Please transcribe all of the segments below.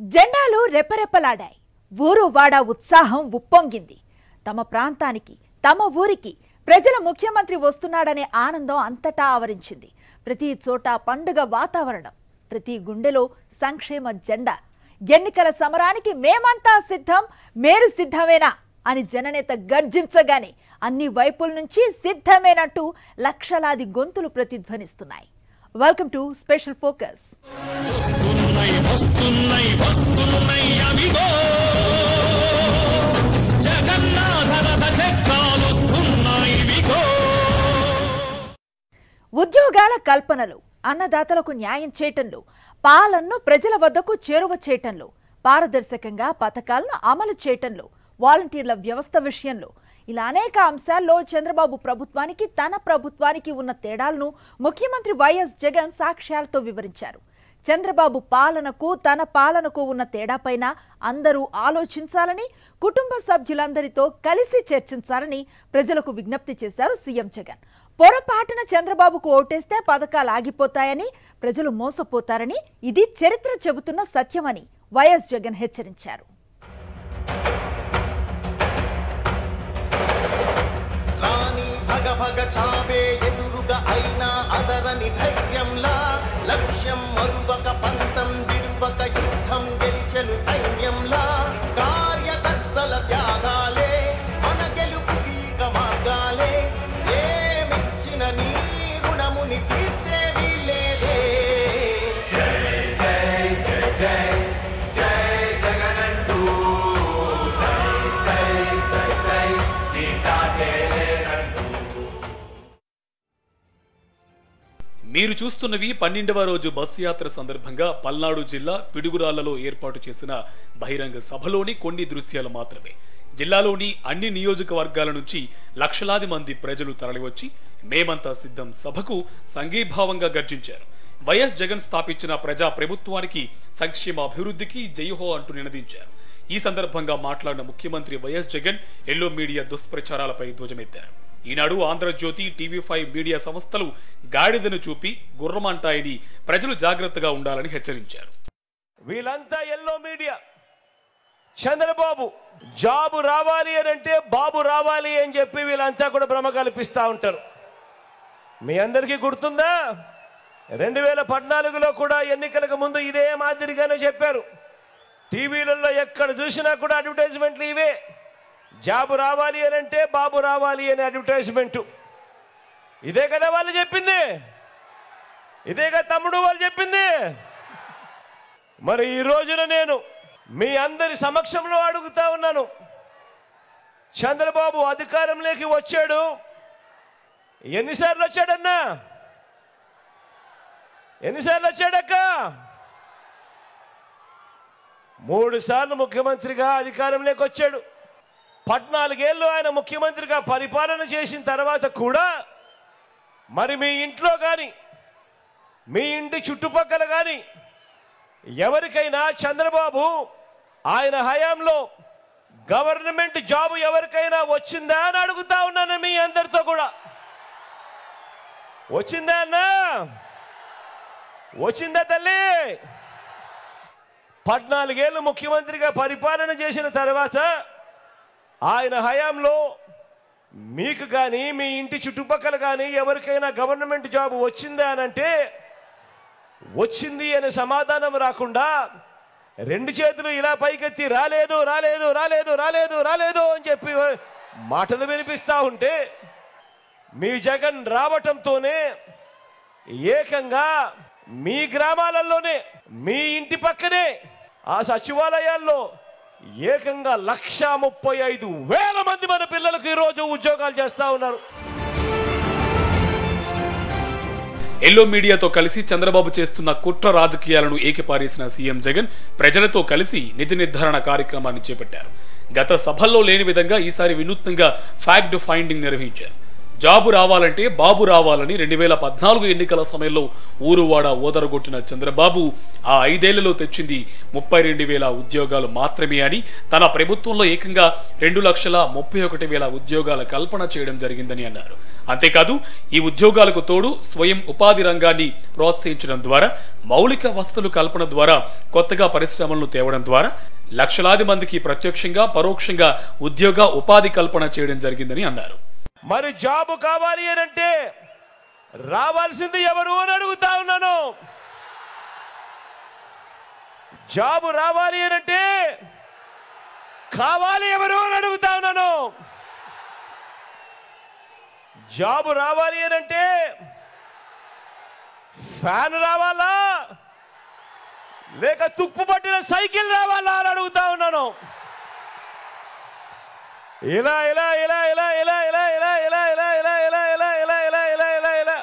జెండాలు రెపరెపలాడాయి ఊరు వాడ ఉత్సాహం ఉప్పొంగింది తమ ప్రాంతానికి తమ ఊరికి ప్రజల ముఖ్యమంత్రి వస్తున్నాడనే ఆనందం అంతటా ఆవరించింది ప్రతి చోట పండుగ వాతావరణం ప్రతి గుండెలో సంక్షేమ జెండా ఎన్నికల సమరానికి మేమంతా సిద్ధం మేరు సిద్ధమేనా అని జననేత గర్జించగానే అన్ని వైపుల నుంచి సిద్ధమేనట్టు లక్షలాది గొంతులు ప్రతిధ్వనిస్తున్నాయి వెల్కమ్ టు స్పెషల్ ఫోకస్ వస్తున్నాయి వస్తున్నాయి వస్తున్నాయి అవిగో జగన్నాథ రథ చక్రాలు వస్తున్నాయి విగో ఉద్యోగాల కల్పనలు అన్నదాతలకు న్యాయం చేయటంలో పాలనను ప్రజల వద్దకు చేరువ చేయటంలో పారదర్శకంగా పథకాలను అమలు చేయటంలో వాలంటీర్ల వ్యవస్థ విషయంలో ఇలా అనేక అంశాల్లో చంద్రబాబు ప్రభుత్వానికి తన ప్రభుత్వానికి ఉన్న తేడాలను ముఖ్యమంత్రి వైఎస్ జగన్ సాక్ష్యాలతో వివరించారు చంద్రబాబు పాలనకు తన పాలనకు ఉన్న తేడాపైన అందరూ ఆలోచించాలని కుటుంబ సభ్యులందరితో కలిసి చర్చించాలని ప్రజలకు విజ్ఞప్తి చేశారు సీఎం జగన్ పొరపాటున చంద్రబాబుకు ఓటేస్తే పథకాలు ఆగిపోతాయని ప్రజలు మోసపోతారని ఇది చరిత్ర చెబుతున్న సత్యమని వైఎస్ జగన్ హెచ్చరించారు రాణి భగ భగ చావే ఎదురుగా అయినా అదరని ధైర్యంలా లక్ష్యం మరువక పంతం విడువక యుద్ధం గెలిచెను సైన్యంలా కార్యకర్తల త్యాగాలే మన గెలుపుకి ఇక మార్గాలే ఏమిచ్చిన నీ రుణముని తీర్చేవి లేదే జై జై జై జై జై జగనంటూ సై సై సై సై నీ సాటే లేనంటూ మీరు చూస్తున్నవి పన్నెండవ రోజు బస్సు యాత్ర సందర్భంగా పల్నాడు జిల్లా పిడుగురాళ్లలో ఏర్పాటు చేసిన బహిరంగ సభలోని కొన్ని దృశ్యాలు మాత్రమే జిల్లాలోని అన్ని నియోజకవర్గాల నుంచి లక్షలాది మంది ప్రజలు తరలివచ్చి మేమంతా సిద్ధం సభకు సంఘీభావంగా గర్జించారు వైఎస్ జగన్ స్థాపించిన ప్రజా ప్రభుత్వానికి సంక్షేమ అభివృద్ధికి జైహో అంటూ నినదించారు ఈ సందర్భంగా మాట్లాడిన ముఖ్యమంత్రి వైఎస్ జగన్ ఎల్లో మీడియా దుష్ప్రచారాలపై ధ్వజమెత్తారు Eenadu Andhrajyothi TV five media సంస్థలు గాడిదను చూపి గుర్రమంటాయని ప్రజలు జాగ్రత్తగా ఉండాలని హెచ్చరించారు వీళ్ళంతా ఎల్లో మీడియా చంద్రబాబు జాబు రావాలి అని అంటే బాబు రావాలి అని చెప్పి వీళ్ళంతా కూడా భ్రమ కల్పిస్తూ ఉంటారు మీ అందరికీ గుర్తుందా రెండు వేల పద్నాలుగులో కూడా ఎన్నికలకు ముందు ఇదే మాదిరిగానే చెప్పారు టీవీలలో ఎక్కడ చూసినా కూడా అడ్వర్టైజ్మెంట్లు ఇవే జాబు రావాలి అని అంటే బాబు రావాలి అనే అడ్వర్టైజ్మెంట్ ఇదే కదా వాళ్ళు చెప్పింది ఇదే కదా తమ్ముడు వాళ్ళు చెప్పింది మరి ఈ రోజున నేను మీ అందరి సమక్షంలో అడుగుతా ఉన్నాను చంద్రబాబు అధికారంలోకి వచ్చాడు ఎన్నిసార్లు వచ్చాడన్నా ఎన్నిసార్లు వచ్చాడక్క మూడు సార్లు ముఖ్యమంత్రిగా అధికారంలోకి వచ్చాడు పద్నాలుగేళ్ళు ఆయన ముఖ్యమంత్రిగా పరిపాలన చేసిన తర్వాత కూడా మరి మీ ఇంట్లో కానీ మీ ఇంటి చుట్టుపక్కల కానీ ఎవరికైనా చంద్రబాబు ఆయన హయాంలో గవర్నమెంట్ జాబ్ ఎవరికైనా వచ్చిందా అని అడుగుతా ఉన్నాను మీ అందరితో కూడా వచ్చిందా అన్నా వచ్చిందా తల్లి పద్నాలుగేళ్ళు ముఖ్యమంత్రిగా పరిపాలన చేసిన తర్వాత ఆయన హయాంలో మీకు కానీ మీ ఇంటి చుట్టుపక్కల కానీ ఎవరికైనా గవర్నమెంట్ జాబ్ వచ్చిందా అని అంటే వచ్చింది అనే సమాధానం రాకుండా రెండు చేతులు ఇలా పైకెత్తి రాలేదు రాలేదు రాలేదు రాలేదు రాలేదు అని చెప్పి మాటలు వినిపిస్తా ఉంటే మీ జగన్ రావటంతోనే ఏకంగా మీ గ్రామాలలోనే మీ ఇంటి పక్కనే ఆ సచివాలయాల్లో ఏకంగా లక్ష ముప్పై ఐదు వేల మంది మన పిల్లలకు ఈరోజు ఉద్యోగాలు చేస్తా ఉన్నారు ఎల్లో మీడియాతో కలిసి చంద్రబాబు చేస్తున్న కుట్ర రాజకీయాలను ఏకిపారేసిన సీఎం జగన్ ప్రజలతో కలిసి నిజ నిర్ధారణ కార్యక్రమాన్ని చేపట్టారు గత సభల్లో లేని విధంగా ఈసారి వినూత్నంగా ఫ్యాక్ట్ ఫైండింగ్ నిర్వహించారు జాబు రావాలంటే బాబు రావాలని రెండు వేల పద్నాలుగు ఎన్నికల సమయంలో ఊరువాడ ఓదరగొట్టిన చంద్రబాబు ఆ ఐదేళ్లలో తెచ్చింది ముప్పై రెండు వేల ఉద్యోగాలు మాత్రమే అని తన ప్రభుత్వంలో ఏకంగా రెండు లక్షల ముప్పై ఒకటి వేల ఉద్యోగాల కల్పన చేయడం జరిగిందని అన్నారు అంతేకాదు ఈ ఉద్యోగాలకు తోడు స్వయం ఉపాధి రంగాన్ని ప్రోత్సహించడం ద్వారా మౌలిక వసతులు కల్పన ద్వారా కొత్తగా పరిశ్రమలను తేవడం ద్వారా లక్షలాది మందికి ప్రత్యక్షంగా పరోక్షంగా ఉద్యోగ ఉపాధి కల్పన చేయడం జరిగిందని అన్నారు మరి జాబు కావాలి అని అంటే రావాల్సింది ఎవరు అని అడుగుతా ఉన్నాను జాబు రావాలి అని అంటే కావాలి ఎవరు అని అడుగుతా ఉన్నాను జాబు రావాలి అని అంటే ఫ్యాన్ రావాలా లేక తుప్పు పట్టిన సైకిల్ రావాలా అని అడుగుతా ఉన్నాను ఇలా ఇలా ఇలా ఇలా ఇలా ఇలా ఇలా ఇలా ఇలా ఇలా ఇలా ఇలా ఇలా ఇలా ఇలా ఇలా ఇలా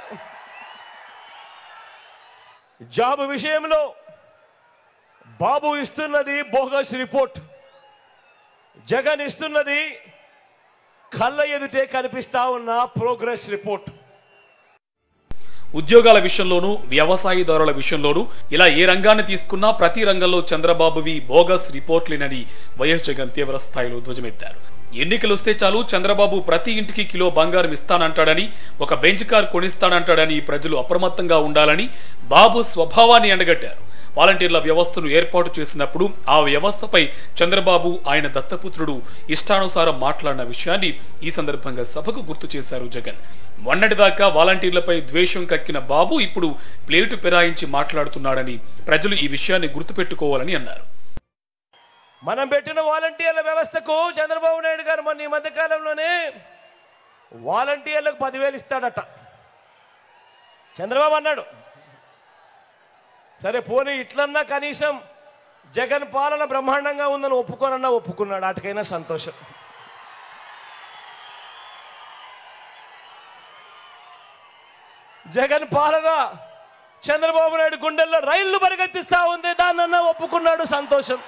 జాబ్ విషయంలో బాబు ఇస్తున్నది బోగస్ రిపోర్ట్ జగన్ ఇస్తున్నది కళ్ళ ఎదుటే కనిపిస్తా ఉన్న ప్రోగ్రెస్ రిపోర్ట్ ఉద్యోగాల విషయంలోనూ వ్యవసాయదారుల విషయంలోనూ ఇలా ఏ రంగాన్ని తీసుకున్నా ప్రతి రంగంలో చంద్రబాబువి బోగస్ రిపోర్ట్లేనని వైఎస్ జగన్ తీవ్ర స్థాయిలో ధ్వజమెత్తారు ఎన్నికలు వస్తే చాలు చంద్రబాబు ప్రతి ఇంటికి కిలో బంగారం ఇస్తానంటాడని ఒక బెంచ్ కార్ కొనిస్తానంటాడని ప్రజలు అప్రమత్తంగా ఉండాలని బాబు స్వభావాన్ని ఎండగట్టారు వాలంటీర్ల వ్యవస్థను ఏర్పాటు చేసినప్పుడు ఆ వ్యవస్థపై చంద్రబాబు ఆయన దత్తపుత్రుడు ఇష్టానుసారం మాట్లాడిన విషయాన్ని ఈ సందర్భంగా సభకు గుర్తు చేశారు జగన్ మొన్నటిదాకా వాలంటీర్లపై ద్వేషం కక్కిన బాబు ఇప్పుడు ప్లేటు పెరాయించి మాట్లాడుతున్నాడని ప్రజలు ఈ విషయాన్ని గుర్తుపెట్టుకోవాలని అన్నారు మనం పెట్టిన వాలంటీర్ల వ్యవస్థకు చంద్రబాబు నాయుడు గారు మొన్న ఈ మధ్య కాలంలోనే వాలంటీర్లకు పదివేలు ఇస్తాడట చంద్రబాబు అన్నాడు సరే పోనీ ఇట్లన్నా కనీసం జగన్ పాలన బ్రహ్మాండంగా ఉందని ఒప్పుకోనన్నా ఒప్పుకున్నాడు అటుకైనా సంతోషం జగన్ పాలన చంద్రబాబు నాయుడు గుండెల్లో రైళ్లు పరిగెత్తిస్తా ఉంది దాన్నన్నా ఒప్పుకున్నాడు సంతోషం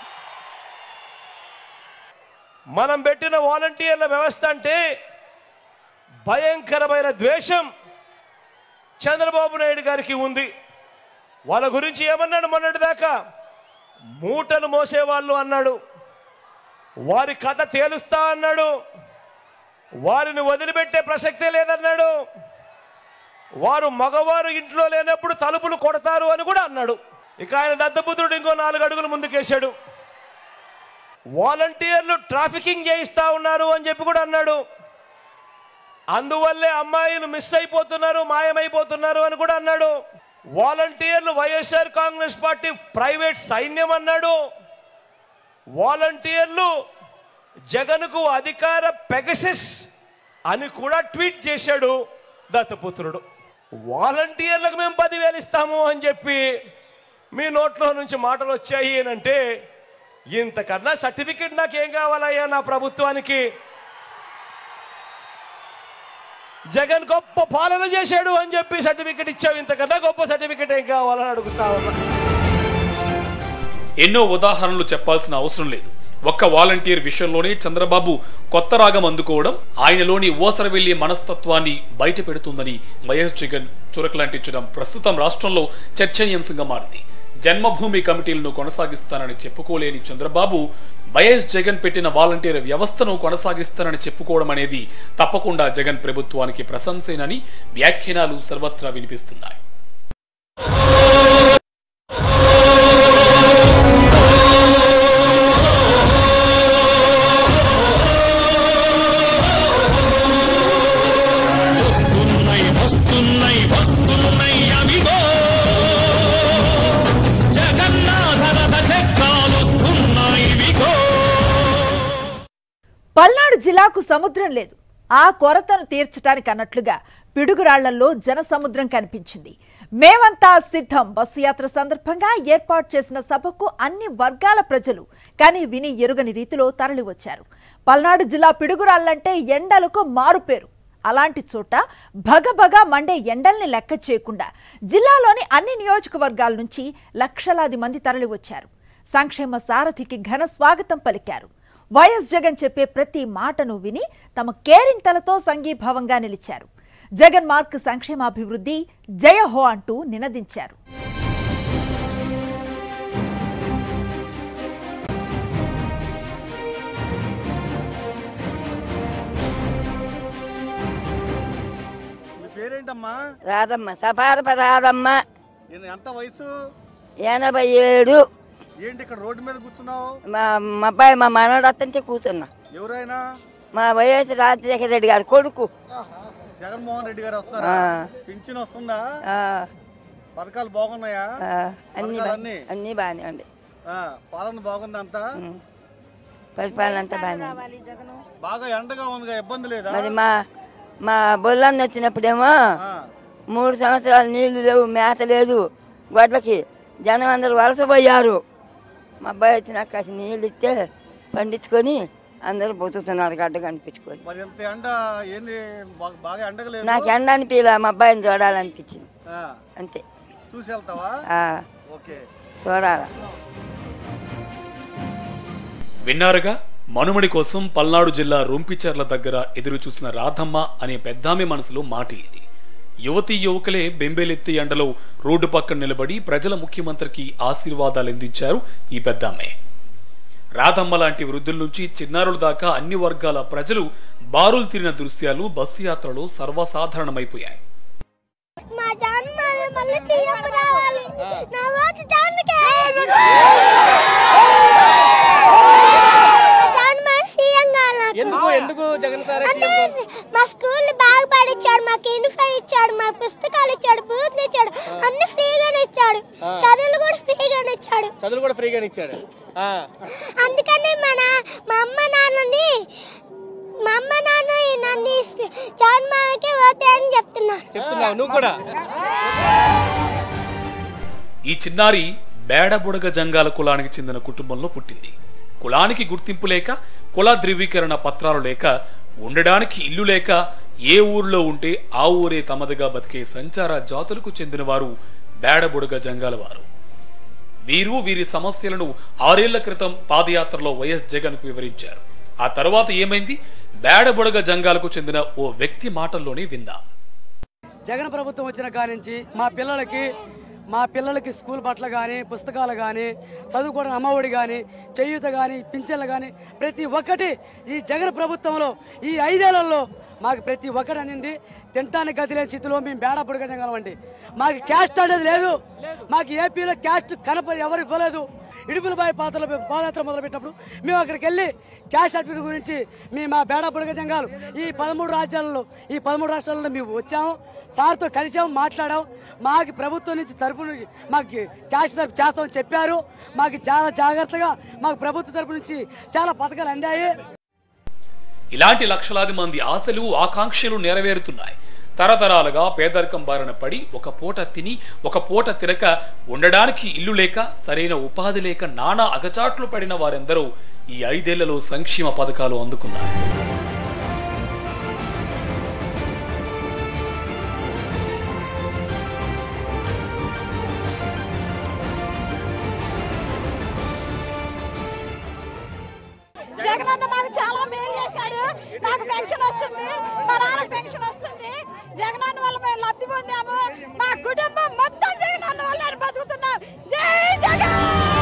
మనం పెట్టిన వాలంటీర్ల వ్యవస్థ అంటే భయంకరమైన ద్వేషం చంద్రబాబు నాయుడు గారికి ఉంది వాళ్ళ గురించి ఏమన్నాడు మొన్నటిదాకా మూటలు మోసేవాళ్ళు అన్నాడు వారి కథ తేలుస్తా అన్నాడు వారిని వదిలిపెట్టే ప్రసక్తే లేదన్నాడు వారు మగవారు ఇంట్లో లేనప్పుడు తలుపులు కొడతారు అని కూడా అన్నాడు ఇక ఆయన దత్తపుత్రుడు ఇంకో నాలుగు అడుగులు ముందుకేశాడు వాలంటీర్లు ట్రాఫికింగ్ చేయిస్తా ఉన్నారు అని చెప్పి కూడా అన్నాడు అందువల్లే అమ్మాయిలు మిస్ అయిపోతున్నారు మాయమైపోతున్నారు అని కూడా అన్నాడు వాలంటీర్లు వైఎస్ఆర్ కాంగ్రెస్ పార్టీ ప్రైవేట్ సైన్యం అన్నాడు వాలంటీర్లు జగన్కు అధికార పెగసిస్ అని కూడా ట్వీట్ చేశాడు దత్తపుత్రుడు వాలంటీర్లకు మేము పదివేలు ఇస్తాము అని చెప్పి మీ నోట్లో నుంచి మాటలు వచ్చాయి అని అంటే ఇంతకన్నా సర్టిఫికెట్ నాకేం కావాలయ్యా నా ప్రభుత్వానికి జగన్ గొప్ప పాలన చేశాడు అని చెప్పి సర్టిఫికెట్ ఇచ్చావు ఇంతకన్నా గొప్ప సర్టిఫికెట్ ఏం కావాలని అడుగుతా ఉన్నా ఎన్నో ఉదాహరణలు చెప్పాల్సిన అవసరం లేదు ఒక్క వాలంటీర్ విషయంలోనే చంద్రబాబు కొత్త రాగం అందుకోవడం ఆయనలోని ఓసరవెల్లి మనస్తత్వాన్ని బయట పెడుతుందని వైఎస్ జగన్ చురకలంటించడం ప్రస్తుతం రాష్ట్రంలో చర్చనీయాంశంగా మారింది జన్మభూమి కమిటీలను కొనసాగిస్తానని చెప్పుకోలేని చంద్రబాబు వైఎస్ జగన్ పెట్టిన వాలంటీర్ వ్యవస్థను కొనసాగిస్తానని చెప్పుకోవడం అనేది తప్పకుండా జగన్ ప్రభుత్వానికి ప్రశంసేనని వ్యాఖ్యానాలు సర్వత్రా వినిపిస్తున్నాయి వస్తున్నాయి వస్తున్నాయి వస్తున్నాయి అవిగో జగన్నాథ రథ చక్రాలు వస్తున్నాయి విగో పల్నాడు జిల్లాకు సముద్రం లేదు ఆ కొరతను తీర్చడానికి అన్నట్లుగా పిడుగురాళ్లలో జనసముద్రం కనిపించింది మేమంతా సిద్ధం బస్సు యాత్ర సందర్భంగా ఏర్పాటు చేసిన సభకు అన్ని వర్గాల ప్రజలు కానీ విని ఎరుగని రీతిలో తరలివచ్చారు పల్నాడు జిల్లా పిడుగురాళ్లంటే ఎండలకు మారుపేరు అలాంటి చోట భగభగ మండే ఎండల్ని లెక్క చేయకుండా జిల్లాలోని అన్ని నియోజకవర్గాల నుంచి లక్షలాది మంది తరలివచ్చారు సంక్షేమ సారథికి ఘన స్వాగతం పలికారు వైఎస్ జగన్ చెప్పే ప్రతి మాటను విని తమ కేరింతలతో సంఘీభావంగా నిలిచారు జగన్ మార్క్ సంక్షేమాభివృద్ధి జయ హో అంటూ నినదించారు నీ పేరేంటమ్మా రాదమ్మ సపారప రాదమ్మ నేను ఎంత వయసు ఎనభై ఏడు ఏంటి ఇక్కడ రోడ్డు మీద కూర్చున్నావు మా మా అబ్బాయి మా మనవడు అత్తంటే కూర్చున్నా ఎవరైనా మా వైఎస్ రాజశేఖర రెడ్డి గారు కొడుకు జగన్మోహన్ రెడ్డి గారు వస్తున్నారా ఆ. పింఛన్ వస్తుందా ఆ, పథకాలు బాగున్నాయా ఆ, అన్ని పథకాలు బా- అన్ని? అన్ని బాగానే ఉంది ఆ, పాలన బాగుంది అంతా ఉం. పరిపాలన అంతా బాగానే ఉంది బాగా ఎండగా ఉందిగా ఇబ్బంది లేదా మరి మా మా బొల్లన్న వచ్చినప్పుడేమో ఆ, మూడు సంవత్సరాలు నీళ్లు లేవు మేత లేదు గొడ్లకి జనం అందరూ వలసపోయారు మా అబ్బాయి వచ్చినాక కాస్త నీళ్ళు ఇస్తే పండించుకొని అందరూ బతుకుతున్నారు గడ్డ కనిపించుకొని మరి ఇంత ఎండ ఏంది బా- బాగా ఎండగలేదు నాకు ఎండ అనిపించలే మా అబ్బాయిని చూడాలనిపించింది ఆ, అంతే చూసి వెళ్తావా ఆ, ఓకే చూడాల విన్నారుగా మనుమడి కోసం పల్నాడు జిల్లా రొంపిచెర్ల దగ్గర ఎదురు చూసిన రాధమ్మ అనే పెద్దామె మనసులో మాట ఇది యువతి యువకులే బెంబేలెత్తి ఎండలో రోడ్డు పక్కన నిలబడి ప్రజల ముఖ్యమంత్రికి ఆశీర్వాదాలు అందించారు ఈ పెద్దామె రాధమ్మ లాంటి వృద్ధుల నుంచి చిన్నారుల దాకా అన్ని వర్గాల ప్రజలు బారులు తీరిన దృశ్యాలు బస్సు యాత్రలో సర్వసాధారణమైపోయాయి మా జన్మ మళ్ళీ సీఎం రావాలి నా ఓటు జగన్కే మా జన్మ సీఎం కావాలి ఎందుకు ఎందుకు జగన్ సార్ అంటే మా స్కూల్ బాగా పడిచ్చాడు మాకు యూనిఫామ్ ఇచ్చాడు మా పుస్తకాలు ఇచ్చాడు బూత్లు ఇచ్చాడు అన్ని ఫ్రీగానే ఇచ్చాడు చదువులు కూడా ఫ్రీగానే ఇచ్చాడు చదువులు కూడా ఫ్రీగానే ఇచ్చాడు ఆ, అందుకని మన మా అమ్మ నాన్నని మా అమ్మ నాన్న నన్ను జగన్మామకి ఓతే అని చెప్తున్నా చెప్తున్నావు నువ్వు కూడా ఈ చిన్నారి బేడబుడగ జంగాల కులానికి చెందిన కుటుంబంలో పుట్టింది కులానికి గుర్తింపు లేక కుల ధృవీకరణ పత్రాలు లేక ఉండడానికి ఇల్లు లేక ఏ ఊర్లో ఉంటే ఆ ఊరే తమదిగా బతికే సంచార జాతులకు చెందినవారు బేడబుడగ జంగాల వారు వీరు వీరి సమస్యలను ఆరేళ్ల క్రితం పాదయాత్రలో వైఎస్ జగన్ కు వివరించారు ఆ తర్వాత ఏమైంది బేడబుడగ జంగాలకు చెందిన ఓ వ్యక్తి మాటల్లోనే విందాం జగన్ ప్రభుత్వం వచ్చిన కాడి నుంచి మా పిల్లలకి మా పిల్లలకి స్కూల్ బట్టలు కానీ పుస్తకాలు కానీ చదువుకోవడం అమ్మఒడి కానీ చేయూత కానీ పింఛన్లు కానీ ప్రతి ఒక్కటి ఈ జగన్ ప్రభుత్వంలో ఈ ఐదేళ్లలో మాకు ప్రతి ఒక్కటి అందింది తినటానికి గతి లేని స్థితిలో మేము బేడ పుడగలండి మాకు క్యాస్ట్ అనేది లేదు మాకు ఏపీలో క్యాస్ట్ కనపడి ఎవరు ఇవ్వలేదు ఇడుపులబాయి పాత్రలో పాదయాత్ర మొదలుపెట్టినప్పుడు మేము అక్కడికి వెళ్ళి క్యాష్ సర్టిఫికేట్ గురించి మేము మా బేడా బుడగ జంగాలు ఈ పదమూడు రాజ్యాలలో ఈ పదమూడు రాష్ట్రాలలో మేము వచ్చాము సార్తో కలిసాము మాట్లాడాము మాకు ప్రభుత్వం నుంచి తరపు నుంచి మాకు క్యాష్ తరపు చేస్తామని చెప్పారు మాకు చాలా జాగ్రత్తగా మాకు ప్రభుత్వ తరపు నుంచి చాలా పథకాలు అందాయి ఇలాంటి లక్షలాది మంది ఆశలు ఆకాంక్షలు నెరవేరుతున్నాయి తరతరాలుగా పేదరికం బారిన పడి ఒక పూట తిని ఒక పూట తినక ఉండడానికి ఇల్లు లేక సరైన ఉపాధి లేక నానా అగచాట్లు పడిన వారెందరూ ఈ ఐదేళ్లలో సంక్షేమ పథకాలు అందుకున్నారు జగనన్న మాకు చాలా మేలు చేశాడు నాకు పెన్షన్ వస్తుంది మా నాన్న పెన్షన్ వస్తుంది జగనన్న వల్ల మేము లబ్ధి పొందాము మా కుటుంబం మొత్తం జగనన్న వల్ల బతుకుతున్నాం జై జగన్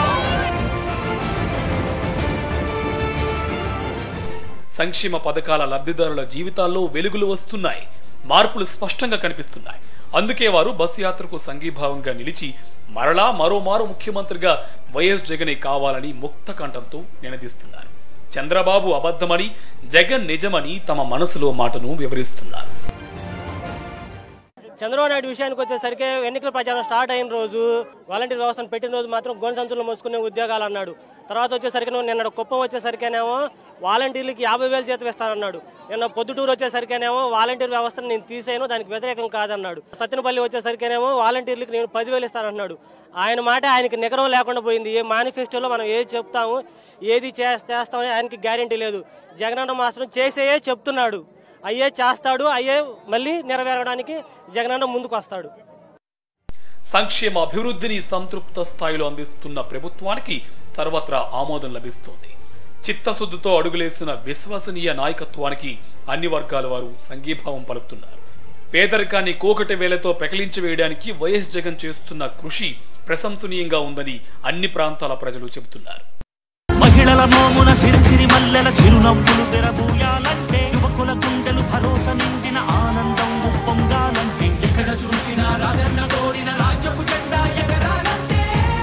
సంక్షేమ పథకాల లబ్ధిదారుల జీవితాల్లో వెలుగులు వస్తున్నాయి మార్పులు స్పష్టంగా కనిపిస్తున్నాయి అందుకే వారు బస్ యాత్రకు సంఘీభావంగా నిలిచి మరలా మరోమారు ముఖ్యమంత్రిగా వైఎస్ జగనే కావాలని ముక్త కంఠంతో నినదిస్తున్నారు చంద్రబాబు అబద్ధమని జగన్ నిజమని తమ మనసులో మాటను వివరిస్తున్నారు చంద్రబాబు నాయుడు విషయానికి వచ్చేసరికి ఎన్నికల ప్రచారం స్టార్ట్ అయిన రోజు వాలంటీర్ వ్యవస్థను పెట్టిన రోజు మాత్రం గొంతు సంచులు మోసుకునే ఉద్యోగాలు అన్నాడు తర్వాత వచ్చేసరికి నిన్న కుప్పం వచ్చేసరికేనేమో వాలంటీర్లకి యాభై వేలు జీతం ఇస్తానన్నాడు నిన్న పొద్దుటూరు వచ్చేసరికేనేమో వాలంటీర్ వ్యవస్థను నేను తీసేను దానికి వ్యతిరేకం కాదన్నాడు సత్యనపల్లి వచ్చేసరికేనేమో వాలంటీర్లకు నేను పదివేలు ఇస్తానన్నాడు ఆయన మాట ఆయనకి నిగరం లేకుండా పోయింది ఏ మేనిఫెస్టోలో మనం ఏది చెప్తాము ఏది చేస్- చేస్తామని ఆయనకి గ్యారంటీ లేదు జగనన్న మాత్రం చేసేయే చెప్తున్నాడు అయ్యే చేస్తాడు అయ్యే మళ్ళీ నెరవేరడానికి జగనన్న ముందుకు వస్తాడు సంక్షేమ అభివృద్ధిని సంతృప్త స్థాయిలో అందిస్తున్న ప్రభుత్వానికి సర్వత్రా ఆమోదం లభిస్తోంది చిత్తశుద్ధితో అడుగులేసిన విశ్వసనీయ నాయకత్వానికి అన్ని వర్గాల వారు సంఘీభావం పలుకుతున్నారు పేదరికాన్ని కోకటి వేలతో పెకలించి వేయడానికి వైఎస్ జగన్ చేస్తున్న కృషి ప్రశంసనీయంగా ఉందని అన్ని ప్రాంతాల ప్రజలు చెబుతున్నారు మహిళల మోమున సిరిసిరి మల్లెల చిరునవ్వులు తెరబూయాలంటే యువకుల గుండెలు భరోసా నిండిన ఆనందం ఉప్పొంగాలంటే ఎక్కడ చూసినా రాజన్న కోరిన రాజ్యపు జెండా ఎగరాలంటే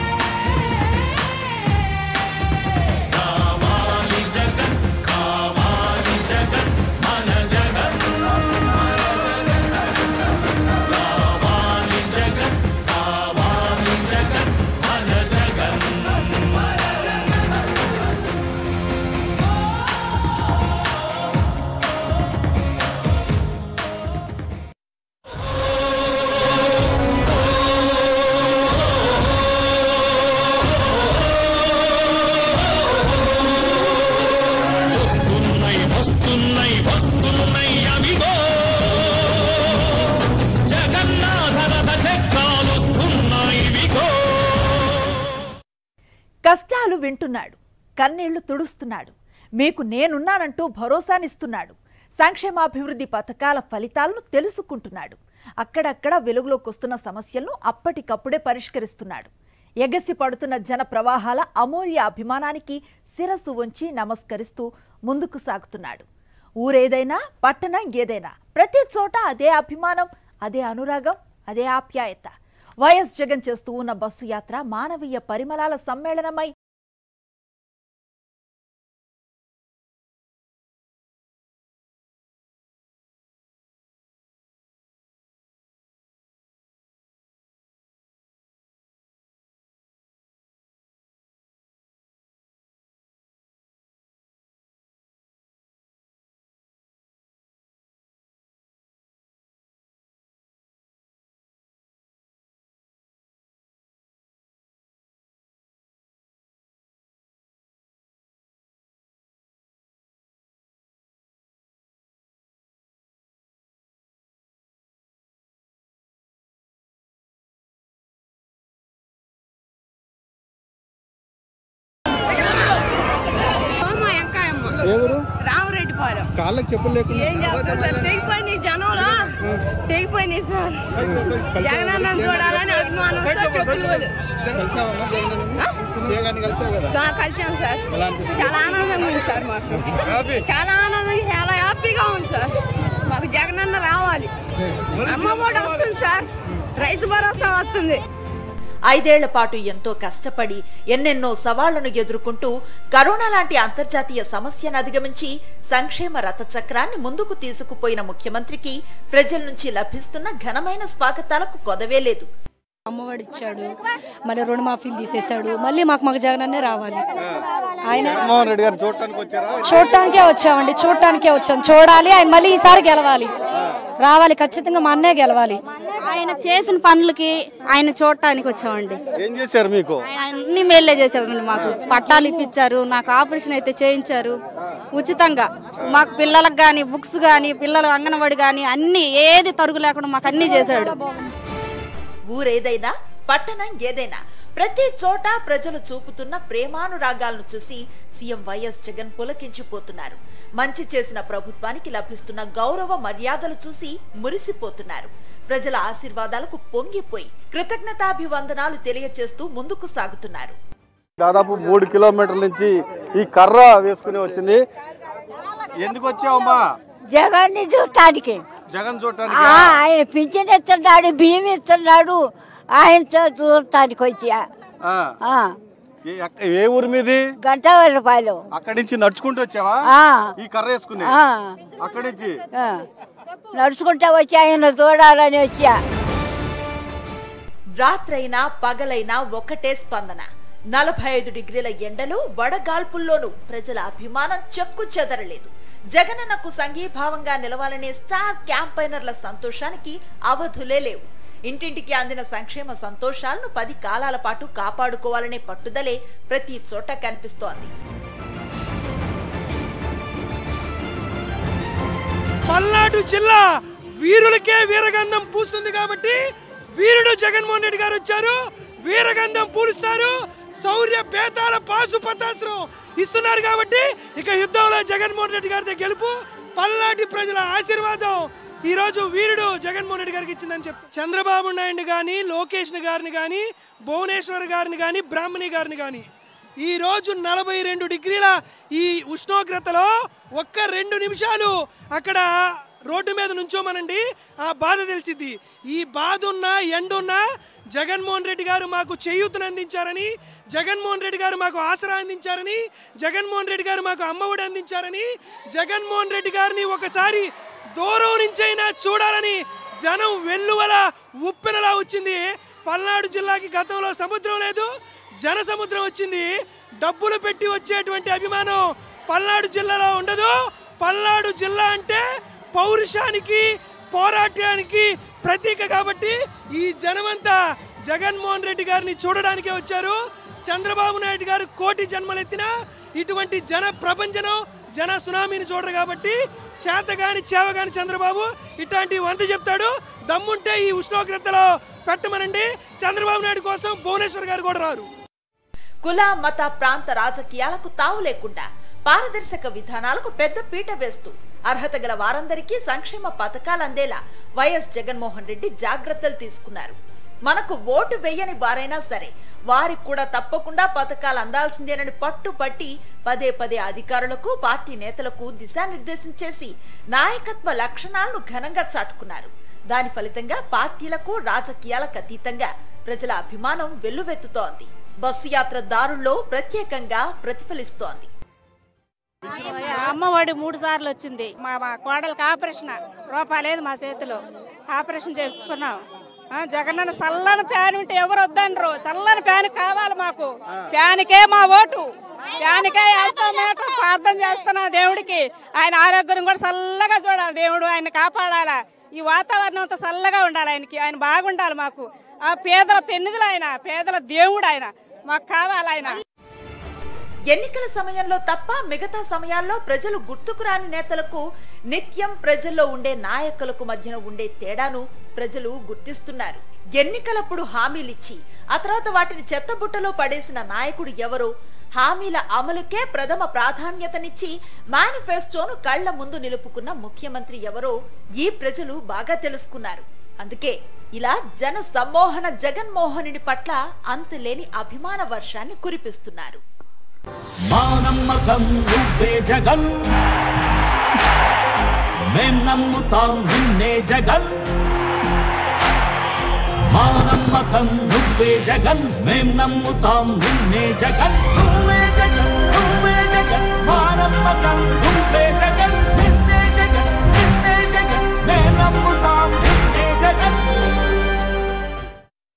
కావాలి జగన్ కావాలి జగన్ మన జగన్ కావాలి జగన్ కావాలి జగన్ మన జగన్ వస్తున్నాయి వస్తున్నాయి వస్తున్నాయి అవిగో జగన్నాథ రథ చక్రాలు వస్తున్నాయి విగో కష్టాలు వింటున్నాడు కన్నీళ్లు తుడుస్తున్నాడు మీకు నేనున్నానంటూ భరోసానిస్తున్నాడు సంక్షేమాభివృద్ధి పథకాల ఫలితాలను తెలుసుకుంటున్నాడు అక్కడక్కడ వెలుగులోకి వస్తున్న సమస్యలను అప్పటికప్పుడే పరిష్కరిస్తున్నాడు ఎగసి పడుతున్న జన ప్రవాహాల అమూల్య అభిమానానికి శిరస్సు వంచి నమస్కరిస్తూ ముందుకు సాగుతున్నాడు ఊరేదైనా పట్టణం ఏదైనా ప్రతి చోట అదే అభిమానం అదే అనురాగం అదే ఆప్యాయత వైఎస్ జగన్ చేస్తూ ఉన్న బస్సు యాత్ర మానవీయ పరిమళాల సమ్మేళనమై ఎవరు రామరెడ్డిపాలెం కాళ్ళకి చెప్పులు లేకుండా ఏం చేస్తాం సార్ తెగిపోయినాయి జనంలో తెగిపోయినాయి సార్ జగనన్న చూడాలని అభిమానంతో చెప్పులు కలిసావమ్మా జగన్ జగన్ కలిసావు కదా కలిసాం సార్ ఎలా అనిపిస్తుంది? చాలా ఆనందంగా ఉంది సార్ మాకు చాలా ఆనందంగా చాలా హ్యాపీగా ఉంది సార్ మాకు జగనన్న రావాలి అమ్మ కూడా వస్తుంది సార్ రైతు భరోసా వస్తుంది ఐదేళ్ల పాటు ఎంతో కష్టపడి ఎన్నెన్నో సవాళ్లను ఎదుర్కొంటూ కరోనా లాంటి అంతర్జాతీయ సమస్యను అధిగమించి సంక్షేమ రథచక్రాన్ని ముందుకు తీసుకుపోయిన ముఖ్యమంత్రికి ప్రజల నుంచి లభిస్తున్న ఘనమైన స్వాగతాలకు కొదవే లేదు అమ్మఒడి ఇచ్చాడు మళ్ళీ రుణమాఫీలు తీసేశాడు మళ్ళీ మాకు మాకు జగనన్నే రావాలి ఆయన జగన్మోహన్ రెడ్డి గారిని చూడటానికి వచ్చారా చూడటానికే వచ్చామండి చూడటానికే వచ్చాం చూడాలి ఆయన మళ్ళీ ఈసారి గెలవాలి రావాలి ఖచ్చితంగా మా అన్నే గెలవాలి ఆయన చేసిన పనులకి ఆయన చూడటానికి వచ్చామండి ఏం చేశారు మీకు ఆయన అన్ని మేలే చేశారండి మాకు పట్టాలు ఇప్పించారు నాకు ఆపరేషన్ అయితే చేయించారు ఉచితంగా మాకు పిల్లలకు కానీ బుక్స్ కానీ పిల్లల అంగన్వాడి కానీ అన్ని ఏది తరుగు లేకుండా మాకు అన్ని చేశాడు ఊరేదైనా పట్టణం ఏదైనా ప్రతి చోట ప్రజలు చూపుతున్న ప్రేమానురాగాలను చూసి సీఎం వైఎస్ జగన్ పులకించిపోతున్నారు మంచి చేసిన ప్రభుత్వానికి లభిస్తున్న గౌరవ మర్యాదలు చూసి మురిసిపోతున్నారు ప్రజల ఆశీర్వాదాలకు పొంగిపోయి కృతజ్ఞతాభివందనాలు తెలియచేస్తూ ముందుకు సాగుతున్నారు దాదాపు మూడు కిలోమీటర్ల నుంచి ఈ కర్ర వేసుకుని వచ్చింది ఎందుకు వచ్చావమ్మా జగన్ని చూడటానికి జగన్ ఆ, చూడటానికి ఆయన పింఛన్ ఇస్తున్నాడు బియ్యం ఇస్తున్నాడు ఆయన చూ- చూడటానికి వచ్చా ఆ. ఆ, ఏ- ఎక్క- ఏ ఊరి మీది గంటవారి రూపాయలు అక్కడి నుంచి నడుచుకుంటూ వచ్చావా ఆ. ఈ కర్ర వేసుకుని ఆ. అక్కడి నుంచి ఆ, నడుచుకుంటా వచ్చి ఆయన చూడాలని వచ్చా రాత్రైనా పగలైనా ఒకటే స్పందన నలభై ఐదు డిగ్రీల ఎండలు వడగాల్పుల్లోనూ ప్రజల అభిమానం చెక్కు చెదరలేదు జగనన్నకు సంఘీభావంగా నిలవాలనే స్టార్ క్యాంపైనర్ల సంతోషానికి అవధులే లేవు ఇంటింటికి అందిన సంక్షేమ సంతోషాలను పది కాలాల పాటు కాపాడుకోవాలనే పట్టుదలే ప్రతి చోట కనిపిస్తోంది పల్నాడు జిల్లా వీరులకే వీరగంధం పూస్తుంది కాబట్టి వీరుడు జగన్మోహన్ రెడ్డి గారు వచ్చారు వీరగంధం పూలుస్తారు శౌర్య బేతాల పాసు పతాస్త్రం ఇస్తున్నారు కాబట్టి ఇక యుద్ధంలో జగన్మోహన్ రెడ్డి గారితో గెలుపు పల్నాటి ప్రజల ఆశీర్వాదం ఈ రోజు వీరుడు జగన్మోహన్ రెడ్డి గారికి ఇచ్చిందని చెప్తా చంద్రబాబు నాయుడు కానీ లోకేష్ గారిని కానీ భువనేశ్వర్ గారిని కానీ బ్రాహ్మణి గారిని కానీ ఈ రోజు నలభై రెండు డిగ్రీల ఈ ఉష్ణోగ్రతలో ఒక్క రెండు నిమిషాలు అక్కడ రోడ్డు మీద నుంచోమనండి ఆ బాధ తెలిసిద్ది ఈ బాధ ఉన్నా ఎండున్నా జగన్మోహన్ రెడ్డి గారు మాకు చేయూతను అందించారని జగన్మోహన్ రెడ్డి గారు మాకు ఆసరా అందించారని జగన్మోహన్ రెడ్డి గారు మాకు అమ్మఒడి అందించారని జగన్మోహన్ రెడ్డి గారిని ఒకసారి దూరం నుంచైనా చూడాలని జనం వెల్లువల ఉప్పెనలా వచ్చింది పల్నాడు జిల్లాకి గతంలో సముద్రం లేదు జన సముద్రం వచ్చింది డబ్బులు పెట్టి వచ్చేటువంటి అభిమానం పల్నాడు జిల్లాలో ఉండదు పల్నాడు జిల్లా అంటే పౌరుషానికి పోరాటానికి ప్రతీక కాబట్టి ఈ జనమంతా జగన్మోహన్ రెడ్డి గారిని చూడడానికే వచ్చారు చంద్రబాబు నాయుడు గారు కోటి జన్మలెత్తినా ఇటువంటి జన ప్రపంచనం జన సునామీని చూడరు కాబట్టి చేతగాని చేవగాని చంద్రబాబు ఇట్లాంటి వంత చెప్తాడు దమ్ముంటే ఈ ఉష్ణోగ్రతలో పెట్టమనండి చంద్రబాబు నాయుడు కోసం భువనేశ్వర్ గారు కూడా రారు కుల మత ప్రాంత రాజకీయాలకు తావు లేకుండా పారదర్శక విధానాలకు పెద్ద పీట వేస్తూ అర్హత గల వారందరికీ సంక్షేమ పథకాలు అందేలా వైఎస్ జగన్మోహన్ రెడ్డి జాగ్రత్తలు తీసుకున్నారు మనకు ఓటు వేయని వారైనా సరే వారికి కూడా తప్పకుండా పథకాలు అందాల్సిందేనని పట్టుపట్టి పదే పదే అధికారులకు పార్టీ నేతలకు దిశానిర్దేశం చేసి నాయకత్వ లక్షణాలను ఘనంగా చాటుకున్నారు దాని ఫలితంగా పార్టీలకు రాజకీయాలకు అతీతంగా ప్రజల అభిమానం వెల్లువెత్తుతోంది బస్సు యాత్ర దారుల్లో ప్రత్యేకంగా ప్రతిఫలిస్తోంది అమ్మఒడి మూడు సార్లు వచ్చింది మా మా కోడలికి ఆపరేషన్ రూపాయి లేదు మా చేతిలో ఆపరేషన్ చేయించుకున్నాం ఆ, జగనన్న చల్లని ఫ్యాన్ ఉంటే ఎవరు వద్దనరు చల్లని ఫ్యాన్ కావాలి మాకు ఫ్యాన్కే మా ఓటు ఫ్యాన్కే వేస్తాం మేట ప్రార్థన చేస్తున్నా దేవుడికి ఆయన ఆరోగ్యం కూడా చల్లగా చూడాలి దేవుడు ఆయన కాపాడాలా ఈ వాతావరణం అంతా చల్లగా ఉండాలి ఆయనకి ఆయన బాగుండాలి మాకు ఆ పేదల పెన్నిధులు ఆయన పేదల దేవుడు ఆయన మాకు కావాలి ఆయన ఎన్నికల సమయంలో తప్ప మిగతా సమయాల్లో ప్రజలు గుర్తుకు రాని నేతలకు నిత్యం ప్రజల్లో ఉండే నాయకులకు మధ్యన ఉండే తేడాను ప్రజలు గుర్తిస్తున్నారు ఎన్నికలప్పుడు హామీలిచ్చి ఆ తర్వాత వాటిని చెత్తబుట్టలో పడేసిన నాయకుడు ఎవరో హామీల అమలుకే ప్రథమ ప్రాధాన్యతనిచ్చి మేనిఫెస్టోను కళ్ల ముందు నిలుపుకున్న ముఖ్యమంత్రి ఎవరో ఈ ప్రజలు బాగా తెలుసుకున్నారు అందుకే ఇలా జన సమ్మోహన జగన్మోహనుడి పట్ల అంతులేని అభిమాన వర్షాన్ని కురిపిస్తున్నారు మా నమ్మకం నువ్వే జగన్ మేం నమ్ముతాం నిన్నే జగన్ మా నమ్మకం నువ్వే జగన్ మేం నమ్ముతాం నిన్నే జగన్ నువ్వే జగన్ నువ్వే జగన్ మా నమ్మకం నువ్వే జగన్